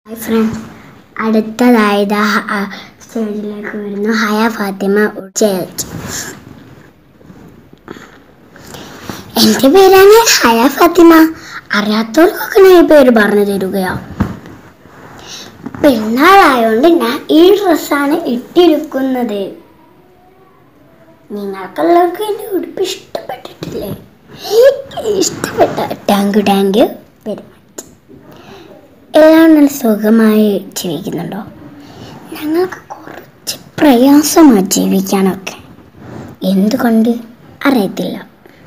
Hi friends അടുത്തതായത് സ്റ്റേജിലേക്ക് വരുന്നു ഹയ Fathima church എൻ്റെ പേരാണ് ഹയ ഫാത്തിമ അറിയാത്തവർക്കൊക്കെ ഞാൻ ഈ പേര് പറഞ്ഞു തരുകയാ പെരുന്നാളായോണ്ട് ഞാൻ ഈ ഡ്രസ്സാണ് ഇട്ടിരിക്കുന്നത് നിങ്ങൾക്കുള്ളവർക്ക് എൻ്റെ ഉടുപ്പ് ഇഷ്ടപ്പെട്ടിട്ടില്ലേ ഇഷ്ടപ്പെട്ട ടാങ്ക് ടാങ്ക് പെരുമാറ്റം എല്ലാം നല്ല സുഖമായി ജീവിക്കുന്നുണ്ടോ ഞങ്ങൾക്ക് കുറച്ച് പ്രയാസമാണ് ജീവിക്കാനൊക്കെ എന്തുകൊണ്ട് അറിയത്തില്ല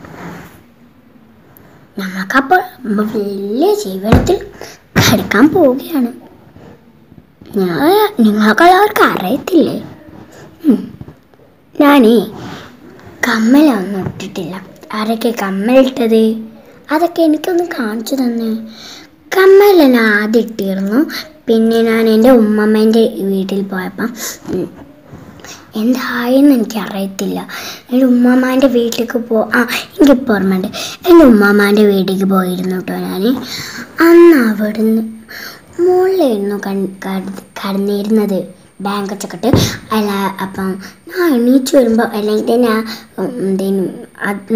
ഞങ്ങൾക്കപ്പോൾ വലിയ ജീവിതത്തിൽ കടക്കാൻ പോവുകയാണ് ഞാൻ നിങ്ങൾക്കെല്ലാവർക്കും അറിയത്തില്ലേ ഉം. ഞാനേ കമ്മലൊന്നും ഇട്ടിട്ടില്ല ആരൊക്കെ കമ്മലിട്ടത് അതൊക്കെ എനിക്കൊന്ന് കാണിച്ചു തന്നെ കമ്മൽ ഞാൻ ആദ്യം ഇട്ടിരുന്നു പിന്നെ ഞാൻ എൻ്റെ ഉമ്മമ്മേൻ്റെ വീട്ടിൽ പോയപ്പം ഉം, എന്തായെന്ന് എനിക്ക് അറിയത്തില്ല എൻ്റെ ഉമ്മമാൻ്റെ വീട്ടിലേക്ക് പോ ആ എനിക്കിപ്പോൾ ഓർമ്മയുണ്ട് എൻ്റെ ഉമ്മമാൻ്റെ വീട്ടിലേക്ക് പോയിരുന്നു കേട്ടോ ഞാൻ അന്ന് അവിടുന്ന് മുകളിലായിരുന്നു കൺ കട- കടന്നിരുന്നത് ബാങ്ക് ചക്കട്ട് അല്ല അപ്പം ഞാൻ എണീച്ച് വരുമ്പോൾ അല്ലെങ്കിൽ തന്നെ ആ എന്തേനും അത്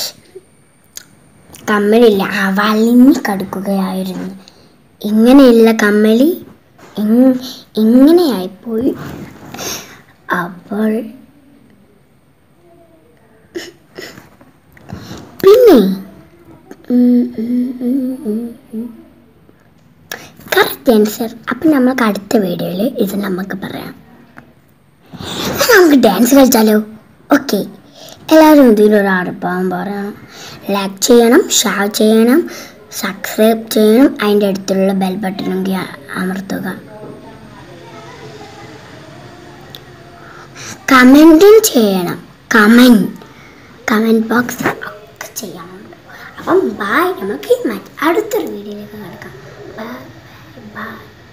കമ്മലില്ല ആ വലിഞ്ഞ് കടുക്കുകയായിരുന്നു ഇങ്ങനെയുള്ള കമ്മലി ഇങ് ഇങ്ങനെയായിപ്പോയി അപ്പോൾ പിന്നെ കറക്റ്റ് ആൻസർ അപ്പം നമ്മൾക്ക് അടുത്ത വീഡിയോയിൽ ഇത് നമുക്ക് പറയാം എന്നാ നമുക്ക് ഡാൻസ് കളിച്ചാലോ ഓക്കെ എല്ലാവരും ഇതിലൊരു അടുപ്പാൻ പറയണം ലൈക്ക് ചെയ്യണം ഷെയർ ചെയ്യണം സബ്സ്ക്രൈബ് ചെയ്യണം അതിൻ്റെ അടുത്തുള്ള ബെൽ ബട്ടണും അമർത്തുക കമൻറ്റും ചെയ്യണം കമൻറ്റ് കമൻറ്റ് ബോക്സ് ഒക്കെ ചെയ്യണം അപ്പം ബായ് നമുക്ക് മറ്റ് അടുത്തൊരു വീഡിയോയിലേക്ക് കിടക്കാം ബൈ ബൈ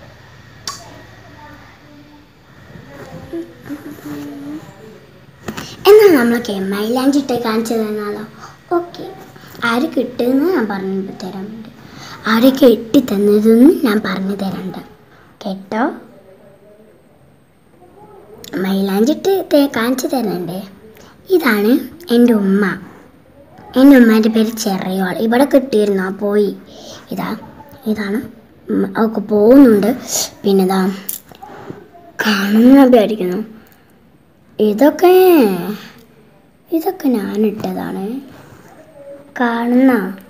എന്നാൽ നമ്മളൊക്കെ മൈലാഞ്ചിട്ട് കാണിച്ചു തന്നാലോ ഓക്കെ ആര് കിട്ടുമെന്ന് ഞാൻ പറഞ്ഞു തരാറുണ്ട് ആരൊക്കെ ഇട്ടി തന്നതെന്ന് ഞാൻ പറഞ്ഞു തരണ്ട കേട്ടോ മൈലാഞ്ചിട്ട് തേ- കാണിച്ചു തരണ്ടേ ഇതാണ് എൻ്റെ ഉമ്മ എൻ്റെ ഉമ്മേൻ്റെ പേര് ചെറിയോൾ ഇവിടെ കിട്ടിയിരുന്നു ആ പോയി ഇതാ ഇതാണ് ഉമ്മ. അവൾക്ക് പോകുന്നുണ്ട് പിന്നെ ഇതാ കാണുന്ന പേടിക്കുന്നു ഇതൊക്കെ ഇതൊക്കെ ഞാനിട്ടതാണ് കാണുന്ന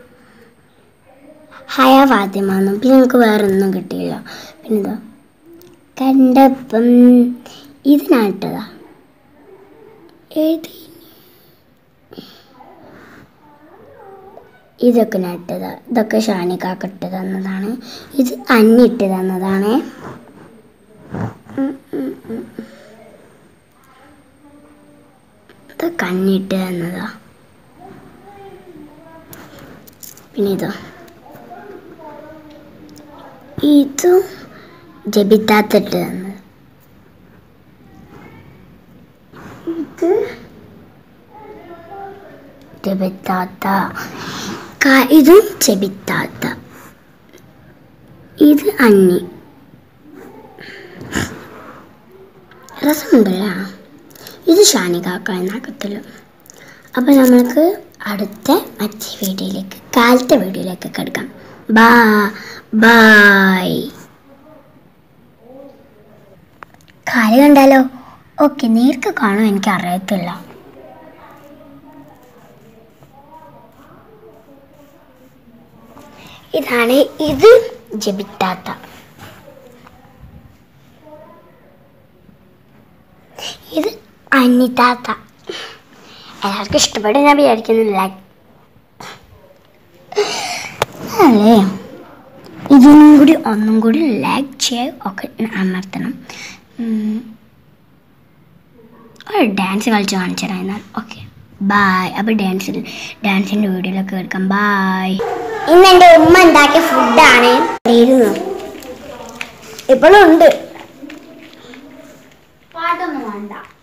ഹയ ഫാത്തിമ എന്നും പിന്നെ നമുക്ക് വേറെ ഒന്നും കിട്ടിയില്ല പിന്നെ ഇതാ കണ്ടപ്പം ഇത് ഞാൻ ഇട്ടതാ ഏത് ഇതൊക്കെ ഞാൻ ഇട്ടതാ ഇതൊക്കെ ഷാനിക്കാക്ക് ഇട്ട് തന്നതാണ് ഇത് അന്നിട്ട് തന്നതാണ് ഉം, ഉം, ഉം. ഇത് കണ്ണിട്ട് തന്നതാ പിന്നെ ഇതോ ഇതും ജബിത്താത്തിട്ട് തന്നത് ഇത് ജബിത്താത്ത ക- ഇതും ചെബിത്താത്ത ഇത് അന്നി രസമുണ്ടല്ലോ ഇത് ഷാനികാക്ക എന്നാക്കത്തില്ല അപ്പോൾ നമ്മൾക്ക് അടുത്ത മറ്റേ വീഡിയോയിലേക്ക് കാലത്തെ വീഡിയോയിലേക്ക് കിടക്കാം ബാ ബായ് കാല് കണ്ടാലോ ഓക്കെ നേർക്ക് കാണും എനിക്ക് അറിയത്തില്ല ഇതാണ് ഇത് ജപിത്താത്ത ഇത് അന്നിത്താത്ത എല്ലാവർക്കും ഇഷ്ടപ്പെടും ഞാൻ വിചാരിക്കുന്നില്ല അല്ലേ ഇതിനും കൂടി ഒന്നും കൂടി ലൈക്ക് ചെയ്യാൻ ഒക്കെ അമർത്തണം ഉം. ഒരു ഡാൻസ് കളിച്ച് കാണിച്ചു തരാം എന്നാൽ ഓക്കെ ബായ് അപ്പോൾ ഡാൻസിൽ ഡാൻസിൻ്റെ വീഡിയോയിലൊക്കെ എടുക്കാം ബായ് ഇന്ന് എൻ്റെ ഉമ്മ ഉണ്ടാക്കിയ ഫുഡാണ് ഇരുന്നു ഇപ്പോഴും ഉണ്ട് പാട്ടൊന്നും വേണ്ട